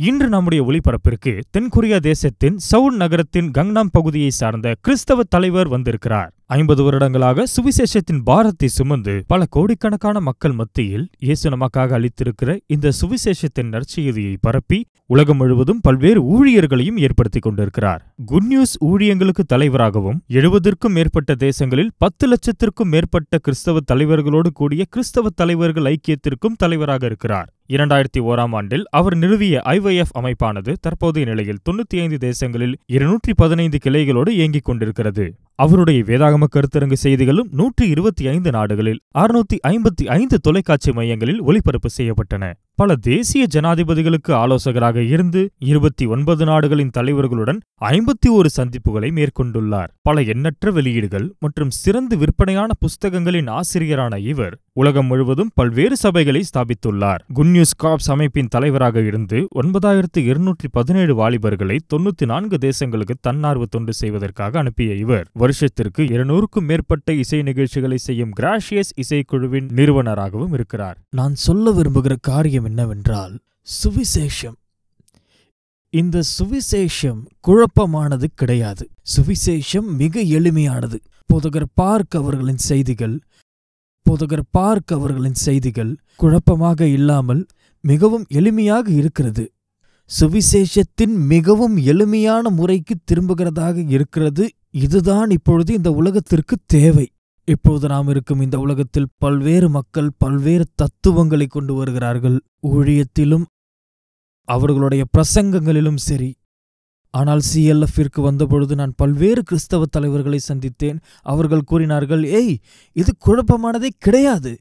இன்று நம்முடைய ஒளிபரப்பிற்கு தென்கொரியா தேசத்தின் சவுல் நகரத்தின் கங்னாம் பகுதியை சார்ந்த கிறிஸ்தவ தலைவர் வந்திருக்கிறார் ஐம்பது வருடங்களாக சுவிசேஷத்தின் பாரத்தை சுமந்து பல கோடிக்கணக்கான மக்கள் மத்தியில் இயேசு நமக்காக அளித்திருக்கிற இந்த சுவிசேஷத்தின் நற்செய்தியை பரப்பி உலகம் முழுவதும் பல்வேறு ஊழியர்களையும் ஏற்படுத்திக் கொண்டிருக்கிறார் குட் நியூஸ் ஊழியங்களுக்கு தலைவராகவும் எழுபதற்கும் மேற்பட்ட தேசங்களில் பத்து லட்சத்திற்கும் மேற்பட்ட கிறிஸ்தவ தலைவர்களோடு கூடிய கிறிஸ்தவ தலைவர்கள் ஐக்கியத்திற்கும் தலைவராக இருக்கிறார் இரண்டாயிரத்தி ஓராம் ஆண்டில் அவர் நிறுவிய ஐவைஎஃப் அமைப்பானது தற்போதைய நிலையில் தொண்ணூத்தி ஐந்து தேசங்களில் இருநூற்றி பதினைந்து கிளைகளோடு இயங்கிக் கொண்டிருக்கிறது அவருடைய வேதாகம கருத்தரங்கு செய்திகளும் நூற்றி இருபத்தி ஐந்து நாடுகளில் அறுநூத்தி ஐம்பத்தி ஐந்து தொலைக்காட்சி மையங்களில் ஒளிபரப்பு செய்யப்பட்டன பல தேசிய ஜனாதிபதிகளுக்கு ஆலோசகராக இருந்து இருபத்தி ஒன்பது நாடுகளின் தலைவர்களுடன் ஐம்பத்தி ஒரு சந்திப்புகளை மேற்கொண்டுள்ளார் பல எண்ணற்ற வெளியீடுகள் மற்றும் சிறந்து விற்பனையான புஸ்தகங்களின் ஆசிரியரான இவர் உலகம் முழுவதும் பல்வேறு சபைகளை ஸ்தாபித்துள்ளார் குட் நியூஸ் காப்ஸ் அமைப்பின் தலைவராக இருந்து ஒன்பதாயிரத்து இருநூற்றி பதினேழு வாலிபர்களை தொண்ணூத்தி நான்கு தேசங்களுக்கு தன்னார்வ தொண்டு செய்வதற்காக அனுப்பிய இவர் வருஷத்திற்கு இருநூறுக்கும் மேற்பட்ட இசை நிகழ்ச்சிகளை செய்யும் கிராஷியஸ் இசைக்குழுவின் நிறுவனராகவும் இருக்கிறார் நான் சொல்ல விரும்புகிற காரியம் என்னவென்றால் சுவிசேஷம் இந்த சுவிசேஷம் குழப்பமானது கிடையாது சுவிசேஷம் மிக எளிமையானது போதகர் பார்க் அவர்களின் செய்திகள் போதகர் பார்க் அவர்களின் செய்திகள் குழப்பமாக இல்லாமல் மிகவும் எளிமையாக இருக்கிறது சுவிசேஷத்தின் மிகவும் எளிமையான முறைக்கு திரும்புகிறதாக இருக்கிறது இதுதான் இப்பொழுது இந்த உலகத்திற்கு தேவை இப்போது நாம் இருக்கும் இந்த உலகத்தில் பல்வேறு மக்கள் பல்வேறு தத்துவங்களை கொண்டு வருகிறார்கள் ஊழியத்திலும் அவர்களுடைய பிரசங்கங்களிலும் சரி ஆனால் சிஎல்எஃப்பிற்கு வந்தபொழுது நான் பல்வேறு கிறிஸ்தவ தலைவர்களை சந்தித்தேன் அவர்கள் கூறினார்கள் ஏய் இது குழப்பமானதே கிடையாது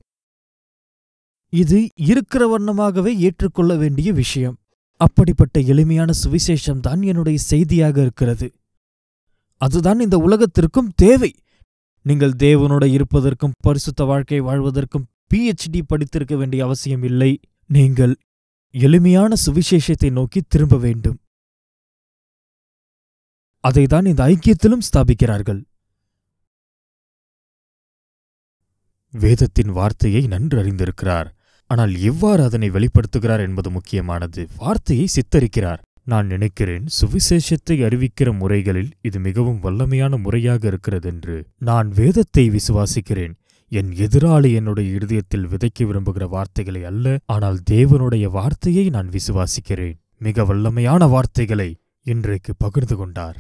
இது இருக்கிற வண்ணமாகவே ஏற்றுக்கொள்ள வேண்டிய விஷயம் அப்படிப்பட்ட எளிமையான சுவிசேஷம் தான் என்னுடைய செய்தியாக இருக்கிறது அதுதான் இந்த உலகத்திற்கும் தேவை நீங்கள் தேவனோட இருப்பதற்கும் பரிசுத்த வாழ்க்கை வாழ்வதற்கும் பிஎச்டி படித்திருக்க வேண்டிய அவசியம் இல்லை நீங்கள் எளிமையான சுவிசேஷத்தை நோக்கி திரும்ப வேண்டும் அதைதான் இந்த ஐக்கியத்திலும் ஸ்தாபிக்கிறார்கள் வேதத்தின் வார்த்தையை நன்கு அறிந்திருக்கிறார் ஆனால் எவ்வாறு அதனை வெளிப்படுத்துகிறார் என்பது முக்கியமானது வார்த்தையை சித்தரிக்கிறார் நான் நினைக்கிறேன் சுவிசேஷத்தை அறிவிக்கிற முறைகளில் இது மிகவும் வல்லமையான முறையாக இருக்கிறதென்று நான் வேதத்தை விசுவாசிக்கிறேன் என் எதிராளி என்னுடைய இருதயத்தில் விதைக்க விரும்புகிற வார்த்தைகளை அல்ல ஆனால் தேவனுடைய வார்த்தையை நான் விசுவாசிக்கிறேன் மிக வல்லமையான வார்த்தைகளை இன்றைக்கு பகிர்ந்து கொண்டார்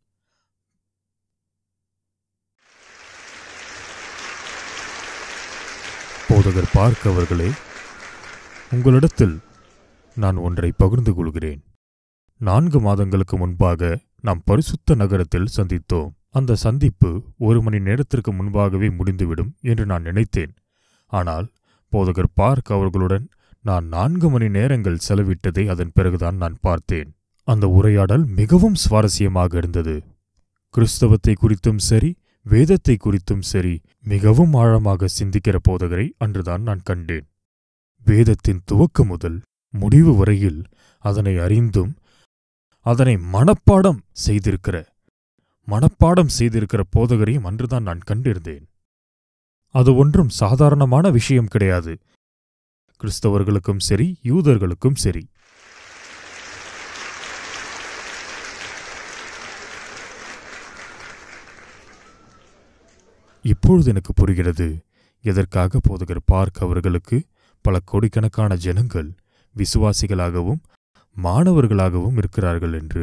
போதகர் பார்க்க அவர்களே உங்களிடத்தில் நான் ஒன்றை பகிர்ந்து கொள்கிறேன் நான்கு மாதங்களுக்கு முன்பாக நாம் பரிசுத்த நகரத்தில் சந்தித்தோம் அந்த சந்திப்பு ஒரு மணி நேரத்திற்கு முன்பாகவே முடிந்துவிடும் என்று நான் நினைத்தேன் ஆனால் போதகர் பார்க் அவர்களுடன் நான் நான்கு மணி நேரங்கள் செலவிட்டதை அதன் பிறகுதான் நான் பார்த்தேன் அந்த உரையாடல் மிகவும் சுவாரஸ்யமாக இருந்தது கிறிஸ்தவத்தை குறித்தும் சரி வேதத்தை குறித்தும் சரி மிகவும் ஆழமாக சிந்திக்கிற போதகரை அன்றுதான் நான் கண்டேன் வேதத்தின் துவக்க முதல் முடிவு வரையில் அதனை அறிந்தும் அதனை மனப்பாடம் செய்திருக்கிற மனப்பாடம் செய்திருக்கிற போதகரையும் அன்றுதான் நான் கண்டிருந்தேன் அது ஒன்றும் சாதாரணமான விஷயம் கிடையாது கிறிஸ்தவர்களுக்கும் சரி யூதர்களுக்கும் சரி இப்பொழுது எனக்கு புரிகிறது எதற்காக போதகர் பார்க் அவர்களுக்கு பல கோடிக்கணக்கான ஜனங்கள் விசுவாசிகளாகவும் மாணவர்களாகவும் இருக்கிறார்கள் என்று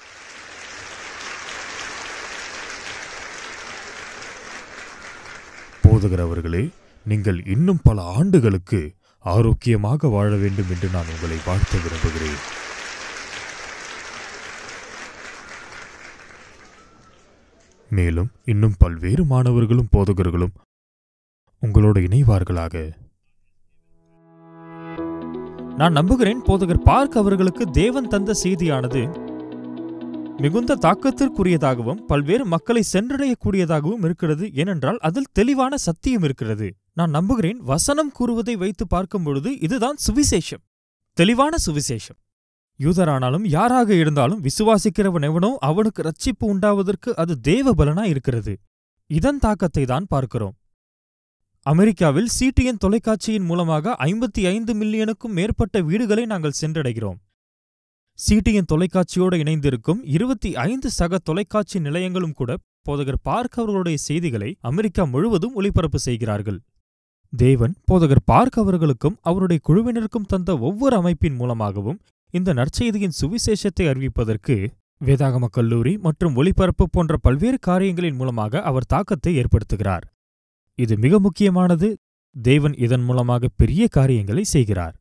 போதகர் அவர்களே நீங்கள் இன்னும் பல ஆண்டுகளுக்கு ஆரோக்கியமாக வாழ வேண்டும் என்று நான் உங்களை வாழ்த்த விரும்புகிறேன் மேலும் இன்னும் பல்வேறு மாணவர்களும் போதகர்களும் உங்களோடு இணைவார்களாக நான் நம்புகிறேன் போதகர் பார்க் அவர்களுக்கு தேவன் தந்த செய்தியானது மிகுந்த தாக்கத்திற்குரியதாகவும் பல்வேறு மக்களை சென்றடையக்கூடியதாகவும் இருக்கிறது ஏனென்றால் அதில் தெளிவான சத்தியம் இருக்கிறது நான் நம்புகிறேன் வசனம் கூறுவதை வைத்து பார்க்கும் பொழுது இதுதான் சுவிசேஷம் தெளிவான சுவிசேஷம் யூதரானாலும் யாராக இருந்தாலும் விசுவாசிக்கிறவன் எவனோ அவனுக்கு ரட்சிப்பு உண்டாவதற்கு அது தேவ பலனா இருக்கிறது இதன் தாக்கத்தை தான் பார்க்கிறோம் அமெரிக்காவில் சிடிஎன் தொலைக்காட்சியின் மூலமாக ஐம்பத்தி ஐந்து மில்லியனுக்கும் மேற்பட்ட வீடுகளை நாங்கள் சென்றடைகிறோம் சிடிஎன் தொலைக்காட்சியோடு இணைந்திருக்கும் இருபத்தி ஐந்து சக தொலைக்காட்சி நிலையங்களும் கூட போதகர் பார்க் அவர்களுடைய செய்திகளை அமெரிக்கா முழுவதும் ஒளிபரப்பு செய்கிறார்கள் தேவன் போதகர் பார்க் அவர்களுக்கும் அவருடைய குழுவினருக்கும் தந்த ஒவ்வொரு அமைப்பின் மூலமாகவும் இந்த நற்செய்தியின் சுவிசேஷத்தை அறிவிப்பதற்கு வேதாகம கல்லூரி மற்றும் ஒளிபரப்பு போன்ற பல்வேறு காரியங்களின் மூலமாக அவர் தாக்கத்தை ஏற்படுத்துகிறார் இது மிக முக்கியமானது தேவன் இதன் மூலமாக பெரிய காரியங்களை செய்கிறார்